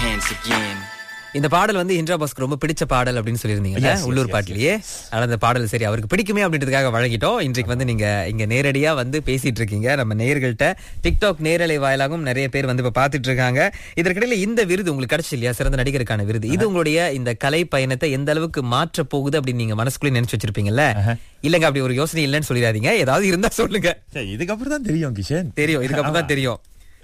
hands again. இந்த பாடல் வந்து இந்திரா பாஸ்க்கு ரொம்ப பிடிச்ச பாடல் அப்படின்னு சொல்லியிருந்தீங்கல்ல Yes, yes, உள்ளூர் yes, பாட்டிலேயே அதனால அந்த பாடல் சரி அவருக்கு பிடிக்குமே அப்படின்றதுக்காக வழங்கிட்டோம் இன்றைக்கு வந்து நீங்க இங்க நேரடியா வந்து பேசிட்டு இருக்கீங்க நம்ம நேயர்கள்ட்ட டிக்டாக் நேரலை வாயிலாகவும் நிறைய பேர் வந்து இப்ப பாத்துட்டு இருக்காங்க இதற்கிடையில இந்த விருது உங்களுக்கு கிடைச்சு இல்லையா சிறந்த நடிகருக்கான விருது இது உங்களுடைய இந்த கலை பயணத்தை எந்த அளவுக்கு மாற்ற போகுது அப்படின்னு நீங்க மனசுக்குள்ளே நினைச்சு வச்சிருப்பீங்கல்ல இல்லங்க அப்படி ஒரு யோசனை இல்லைன்னு சொல்லிடாதீங்க ஏதாவது இருந்தா சொல்லுங்க சரி, இதுக்கப்புறம் தான் தெரியும் கிஷன் தெரியும் இதுக்கப்புறம் தான் தெரியும்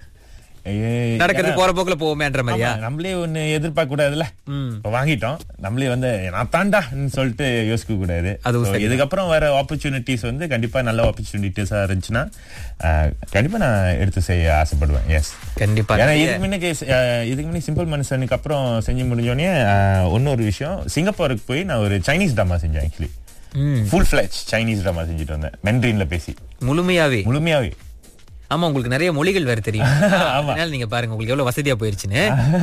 ஏய், நடக்கிறது ஏன்னா- போற போக்குல போவோமேன்ற மாதிரியா ஆமா, நம்மளே ஒண்ணு எதிர்பார்க்க கூடாதுல்ல ம். இப்ப வாங்கிட்டோம் நம்மளே வந்து நான் தாண்டான்னு சொல்லிட்டு யோசிக்க கூடாது அதுவும் So, சரிதான். இதுக்கப்புறம் வர ஆப்பர்ச்சுனிட்டிஸ் வந்து கண்டிப்பா நல்ல ஆப்பர்ச்சுனிட்டிஸா இருந்துச்சுன்னா அஹ், கண்டிப்பா நான் எடுத்து செய்ய ஆசைப்படுவேன் எஸ் கண்டிப்பா ஏன்னா நிறைய- இதுக்கு முன்னே இதுக்கு முன்னே சிம்பிள் மனுஷனுக்கு அப்புறம் செஞ்சு முடிஞ்சோடனே இன்னொரு விஷயம் சிங்கப்பூருக்கு போய் நான் ஒரு சைனீஸ் ட்ராமா செஞ்சேன் actually hmm. Full fledge Chinese drama செஞ்சுட்டு வந்தேன் மென்ட்ரின்ல பேசி முழுமையாவே முழுமையாவே ஆமா உங்களுக்கு நிறைய மொழிகள் வேற தெரியும் ஆமா. அதனால நீங்க பாருங்க உங்களுக்கு எவ்வளவு வசதியா போயிருச்சுன்னு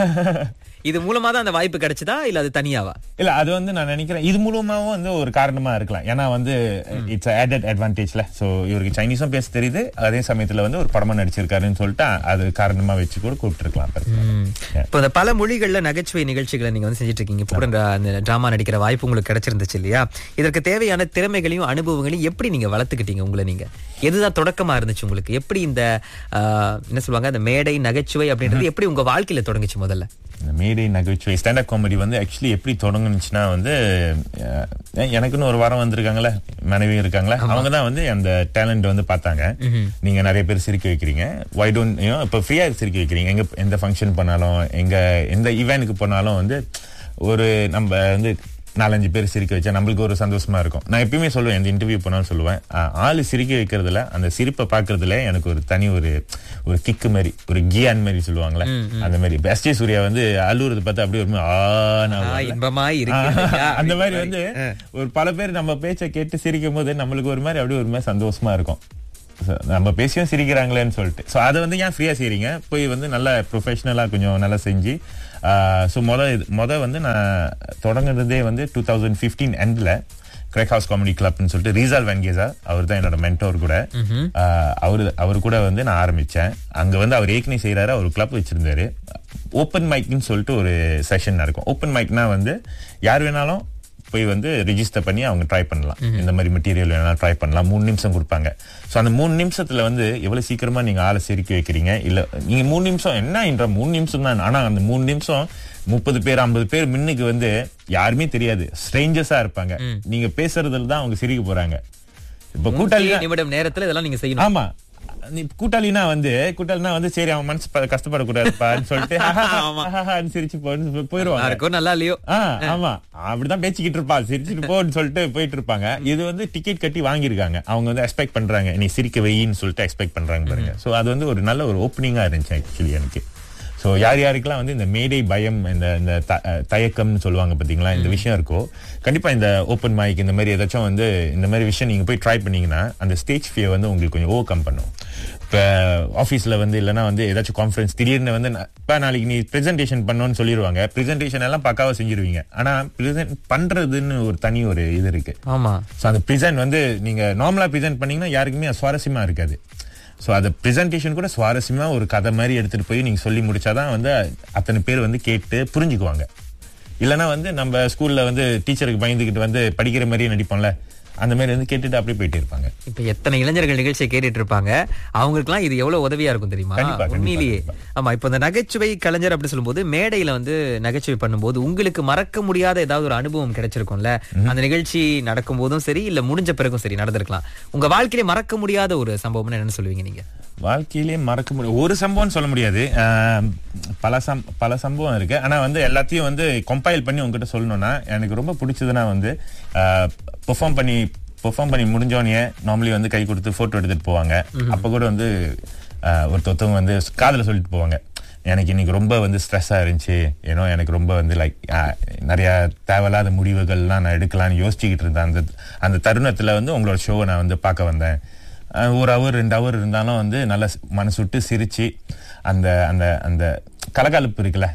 இது மூலமா தான் அந்த வாய்ப்பு கிடைச்சதா இல்ல அது தனியாவா இல்ல அது வந்து நான் நினைக்கிறேன் இது மூலமாவும் வந்து ஒரு காரணமா இருக்கலாம் ஏன்னா வந்து இட்ஸ் ஆடட் அட்வான்டேஜ்ல சோ இவருக்கு சைனீஸும் பேச தெரியுது அதே சமயத்துல வந்து ஒரு படமா நடிச்சிருக்காருன்னு சொல்லிட்டு அது காரணமா வச்சு கூட கூப்பிட்டுருக்கலாம் இப்போ இந்த பல மொழிகள்ல நகைச்சுவை நிகழ்ச்சிகளை நீங்க வந்து செஞ்சுட்டு இருக்கீங்க இப்போ கூட இந்த- அந்த டிராமா நடிக்கிற வாய்ப்பு உங்களுக்கு கிடைச்சிருந்துச்சு இல்லையா இதற்கு தேவையான திறமைகளையும் அனுபவங்களையும் எப்படி நீங்க வளர்த்துக்கிட்டீங்க உங்களை நீங்க எதுதான் தொடக்கமா இருந்துச்சு உங்களுக்கு எப்படி இந்த ஆஹ், என்ன சொல்லுவாங்க அந்த மேடை நகைச்சுவை அப்படின்றது எப்படி உங்க வாழ்க்கையில தொடங்குச்சு முதல்ல இந்த மேடை நகைச்சுவை ஸ்டாண்டப் காமெடி வந்து ஆக்சுவலி எப்படி தொடங்குனுச்சுன்னா வந்து அஹ், எனக்குன்னு ஒரு வாரம் வந்திருக்காங்களே மனைவி இருக்காங்களே அவங்க தான் வந்து அந்த டேலண்ட் வந்து பார்த்தாங்க நீங்க நிறைய பேர் சிரிக்க வைக்கிறீங்க வை டோன்ட் இப்போ ஃப்ரீயா சிரிக்க வைக்கிறீங்க எங்க எந்த ஃபங்க்ஷன் பண்ணாலும் எங்க எந்த ஈவெண்ட்டுக்கு போனாலும் வந்து ஒரு நம்ம வந்து நாலஞ்சு பேர் சிரிக்க வச்சா நம்மளுக்கு ஒரு சந்தோஷமா இருக்கும் நான் எப்பயுமே சொல்லுவேன் எந்த இன்டர்வியூ போனாலும் சொல்லுவேன் ஆஹ், ஆளு சிரிக்க வைக்கிறதுல அந்த சிரிப்பை பாக்குறதுல எனக்கு ஒரு தனி ஒரு ஒரு கிக்கு மாதிரி ஒரு கியான் மாதிரி சொல்லுவாங்களே அந்த மாதிரி எஸ் ஜே சூர்யா வந்து அழுவுறது பார்த்தா அப்படியே ஒரு ஆ, ஆ இன்பமா இருக்கு இல்லையா? அந்த மாதிரி வந்து ஒரு பல பேர் நம்ம பேச்சை கேட்டு சிரிக்கும் போது நம்மளுக்கு ஒரு மாதிரி அப்படியே ஒரு மாதிரி சந்தோஷமா இருக்கும் So, நம்ம பேசியும் சிரிக்கிறாங்களேன்னு சொல்லிட்டு ஸோ அதை வந்து ஏன் ஃப்ரீயா செய்றீங்க போய் வந்து நல்லா ப்ரொஃபஷனலாக கொஞ்சம் நல்லா செஞ்சு ஸோ முத இது- முத வந்து நான் தொடங்குனதே வந்து டூ தௌசண்ட் ஃபிஃப்டீன் எண்டில் கிரேக் ஹவுஸ் காமெடி கிளப்னு சொல்லிட்டு ரீசால் வென்கேசா அவர் தான் என்னோட மென்டோர் கூட ஆஹ் அவரு அவர் கூட வந்து நான் ஆரம்பிச்சேன் அங்க வந்து அவர் ஏற்கனவே செய்யறாரு அவர் கிளப் வச்சிருந்தாரு ஓப்பன் மைக்னு சொல்லிட்டு ஒரு செஷன் நடக்கும் ஓப்பன் மைக்னா வந்து யார் வேணாலும் போய் வந்து ரெஜிஸ்டர் பண்ணி அவங்க ட்ரை பண்ணலாம் இந்த மாதிரி மெட்டீரியல் வேணாலும் ட்ரை பண்ணலாம் மூணு நிமிஷம் கொடுப்பாங்க ஸோ அந்த மூணு நிமிஷத்துல வந்து எவ்வளவு சீக்கிரமா நீங்க ஆளை சிரிக்க வைக்கிறீங்க இல்ல நீங்க மூணு நிமிஷம் என்ன என்ற மூணு நிமிஷம் தான் ஆனா அந்த மூணு நிமிஷம் முப்பது பேர் ஐம்பது பேர் முன்னுக்கு வந்து யாருமே தெரியாது ஸ்ட்ரேஞ்சர்ஸா இருப்பாங்க நீங்க பேசுறதுல தான் அவங்க சிரிக்க போறாங்க இப்ப கூட்டாளி முந்தைய நிமிடம் நேரத்துல இதெல்லாம் நீங்க செய்யணும் ஆமா நீ கூட்டாளினா வந்து கூட்டாளினா வந்து சரி அவன் மனசு ப- கஷ்டப்படக்கூடாதுப்பான்னு சொல்லிட்டு ஆஹாஹான்னு சிரிச்சு போன்னு நல்லா போயிருவாங்க இருக்கோ நல்லா இல்லையோ ஆ, ஆமா அப்படிதான் பேசிக்கிட்டு இருப்பா சிரிச்சுட்டு போன்னு சொல்லிட்டு போயிட்டு இருப்பாங்க இது வந்து டிக்கெட் கட்டி வாங்கியிருக்காங்க அவங்க வந்து எக்ஸ்பெக்ட் பண்றாங்க நீ சிரிக்க வையின்னு சொல்லிட்டு எக்ஸ்பெக்ட் பண்றாங்க பாருங்க சோ அது வந்து ஒரு நல்ல ஒரு ஓப்பனிங்கா இருந்துச்சு ஆக்சுவலி எனக்கு சோ யார் யாருக்கெல்லாம் வந்து இந்த மேடை பயம் இந்த இந்த த- அஹ், தயக்கம்னு சொல்லுவாங்க பாத்தீங்களா இந்த விஷயம் இருக்கோ கண்டிப்பா இந்த ஓப்பன் மைக் இந்த மாதிரி ஏதாச்சும் வந்து இந்த மாதிரி விஷயம் நீங்க போய் ட்ரை பண்ணீங்கன்னா அந்த ஸ்டேஜ் ஃபியர் வந்து உங்களுக்கு கொஞ்சம் ஓவர் கம் பண்ணும் இப்ப ஆபீஸ்ல வந்து இல்லைன்னா வந்து ஏதாச்சும் கான்ஃபரன்ஸ் திடீர்னு வந்து நா- இப்ப நாளைக்கு நீ பிரசன்டேஷன் பண்ணணும்னு சொல்லிடுவாங்க பிரசன்டேஷன் எல்லாம் பக்காவா செஞ்சிருவீங்க ஆனா பிரசன்ட் பண்றதுன்னு ஒரு தனி ஒரு இது இருக்கு ஆமா ஸோ அந்த ப்ரெசென்ட் வந்து நீங்க நார்மலா ப்ரெசென்ட் பண்ணீங்கன்னா யாருக்குமே அது சுவாரஸ்யமா இருக்காது ஸோ அந்த ப்ரெசன்டேஷன் கூட சுவாரஸ்யமா ஒரு கதை மாதிரி எடுத்துட்டு போய் நீங்க சொல்லி முடிச்சாதான் வந்து அத்தனை பேர் வந்து கேட்டு புரிஞ்சுக்குவாங்க இல்லைன்னா வந்து நம்ம ஸ்கூல்ல வந்து டீச்சருக்கு பயந்துக்கிட்டு வந்து படிக்கிற மாதிரியே நடிப்போம்ல அந்த மாதிரி வந்து கேட்டுட்டு அப்படியே போயிட்டே இருப்பாங்க இப்ப எத்தனை இளைஞர்கள் நிகழ்ச்சியை கேட்டுட்டு இருப்பாங்க அவங்களுக்குலாம் இது எவ்வளவு உதவியா இருக்கும் தெரியுமா கண்டிப்பா, கண்டிப்பா, உண்மையிலேயே ஆமா இப்ப இந்த நகைச்சுவை கலைஞர் அப்படின்னு சொல்லும்போது மேடையில வந்து நகைச்சுவை பண்ணும்போது உங்களுக்கு மறக்க முடியாத ஏதாவது ஒரு அனுபவம் கிடைச்சிருக்கும்ல அந்த நிகழ்ச்சி நடக்கும் போதும் சரி இல்ல முடிஞ்ச பிறகும் சரி நடந்திருக்கலாம் உங்க வாழ்க்கையிலே மறக்க முடியாத ஒரு சம்பவம்னு என்னன்னு சொல்லுவீங்க நீங்க வாழ்க்கையிலே மறக்க முடியும் ஒரு சம்பவம் சொல்ல முடியாது ஆஹ், பல சம் பல சம்பவம் இருக்கு ஆனா வந்து எல்லாத்தையும் வந்து கம்பைல் பண்ணி உங்ககிட்ட சொல்லணும்னா எனக்கு ரொம்ப பிடிச்சதுன்னா வந்து பெர்ஃபார்ம் பண்ணி பெர்ஃபார்ம் பண்ணி முடிஞ்சோடனே நார்மலி வந்து கை கொடுத்து போட்டோ எடுத்துட்டு போவாங்க அப்ப கூட வந்து ஆஹ், ஒருத்தவங்க வந்து காதுல சொல்லிட்டு போவாங்க எனக்கு இன்னைக்கு ரொம்ப வந்து ஸ்ட்ரெஸ்ஸாக இருந்துச்சு ஏன்னோ எனக்கு ரொம்ப வந்து லைக் நிறைய தேவையில்லாத முடிவுகள்லாம் நான் எடுக்கலாம்னு யோசிச்சுக்கிட்டு இருந்தேன் அந்த அந்த தருணத்துல வந்து உங்களோட ஷோவை நான் வந்து பார்க்க வந்தேன் அஹ் ஒரு ஹவர் ரெண்டு ஹவர் இருந்தாலும் வந்து நல்ல மனசு விட்டு சிரிச்சு அந்த அந்த அந்த கலகலப்பு இருக்குல்ல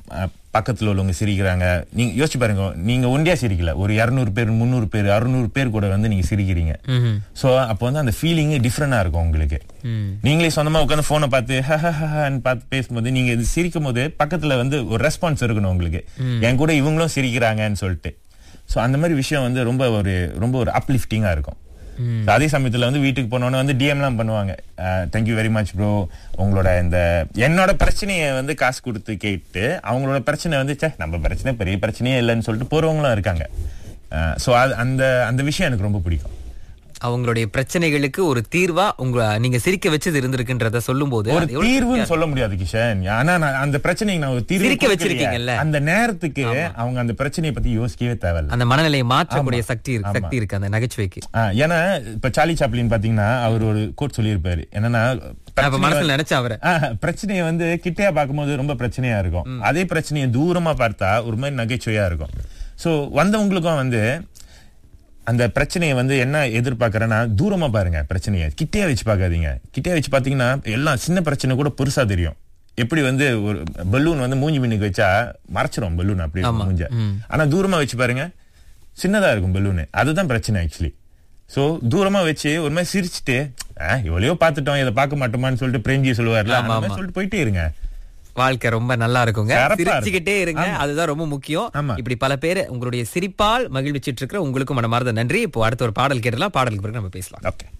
அஹ், பக்கத்துல உள்ளவங்க சிரிக்கிறாங்க நீங்க யோசிச்சு பாருங்க நீங்க ஒண்டியா சிரிக்கல ஒரு இரநூறு பேர் முந்நூறு பேர் அறுநூறு பேர் கூட வந்து நீங்க சிரிக்கிறீங்க ம்ஹும். சோ அப்போ வந்து அந்த ஃபீலிங் டிஃப்ரெண்டா இருக்கும் உங்களுக்கு ம். நீங்களே சொந்தமா உட்காந்து போனை பார்த்து ஹஹன்னு பார்த்து பேசும்போது நீங்க இது சிரிக்கும் போது பக்கத்துல வந்து ஒரு ரெஸ்பான்ஸ் இருக்கணும் உங்களுக்கு என் கூட இவங்களும் சிரிக்கிறாங்கன்னு சொல்லிட்டு சோ அந்த மாதிரி விஷயம் வந்து ரொம்ப ஒரு ரொம்ப ஒரு அப்லிஃப்டிங்கா இருக்கும் So, அதே சமயத்துல வந்து வீட்டுக்கு போனோன்னு வந்து டிஎம்லாம் பண்ணுவாங்க தேங்க்யூ வெரி மச் ப்ரோ உங்களோட இந்த என்னோட பிரச்சனையை வந்து காசு கொடுத்து கேட்டு அவங்களோட பிரச்சனை வந்து ச்சே நம்ம பிரச்சனை பெரிய பிரச்சனையே இல்லைன்னு சொல்லிட்டு போறவங்களும் இருக்காங்க ஸோ அந்த அந்த விஷயம் எனக்கு ரொம்ப பிடிக்கும் அவங்களுடைய பிரச்சனைகளுக்கு ஒரு தீர்வா உங்க நீங்க சிரிக்க வச்சது இருந்திருக்குன்றத சொல்லும்போது ஒரு அது எவ்வளவு தீர்வுன்னு சொல்ல முடியாது கிஷன் ஆனா நான் அந்த பிரச்சனைக்கு நான் ஒரு தீர்வு சிரிக்க கொடுக்கலையே. வச்சிருக்கீங்கல்ல. அந்த நேரத்துக்கு அவங்க அந்த பிரச்சனையை பத்தி யோசிக்கவே தேவையில்ல அந்த மனநிலையை மாற்றக்கூடிய ஆமா. சக்தி இருக்கு ஆமா. சக்தி இருக்கு அந்த நகைச்சுவைக்கு ஆ, ஏன்னா இப்ப சார்லி சாப்ளின் பாத்தீங்கன்னா அவர் ஒரு கோட் சொல்லியிருப்பாரு என்னன்னா நான் இப்ப பிரச்சனை மனசுல நினைச்சேன் அவரை ஆ, பிரச்சனையை வந்து கிட்டையா பார்க்கும்போது ரொம்ப பிரச்சனையா இருக்கும் அதே பிரச்சனையை தூரமா பார்த்தா ஒரு மாதிரி நகைச்சுவையா இருக்கும் சோ வந்தவங்களுக்கும் வந்து அந்த பிரச்சனையை வந்து என்ன எதிர்பார்க்கறேன்னா தூரமா பாருங்க பிரச்சனையை கிட்டே வச்சு பார்க்காதீங்க கிட்டே வச்சு பாத்தீங்கன்னா எல்லாம் சின்ன பிரச்சனை கூட பெருசா தெரியும் எப்படி வந்து ஒரு பலூன் வந்து மூஞ்சி மின்னுக்கு வச்சா மறைச்சிரும் பலூன் அப்படி ஆமா. மூஞ்ச ம். ஆனா தூரமா வச்சு பாருங்க சின்னதா இருக்கும் பலூனு அதுதான் பிரச்சனை ஆக்சுவலி சோ தூரமா வச்சு ஒரு மாதிரி சிரிச்சுட்டு "ஆ, எவ்வளவோ பார்த்துட்டோம் இதை பார்க்க மாட்டோமான்னு சொல்லிட்டு பிரேம்ஜி சொல்லுவார்ல அந்த ஆமா, மாதிரி ஆமா. சொல்லிட்டு போயிட்டே இருங்க வாழ்க்கை ரொம்ப நல்லா இருக்குங்க சிறப்பா இருக்கும். சிரிச்சுக்கிட்டே இருங்க அதுதான் ரொம்ப முக்கியம் ஆமா. இப்படி பல பேர் உங்களுடைய சிரிப்பால் மகிழ்விச்சிட்டு இருக்கிற உங்களுக்கும் மனமார்ந்த நன்றி இப்போ அடுத்த ஒரு பாடல் கேட்டலாம் பாடலுக்கு பிறகு நம்ம பேசலாம் ஓகே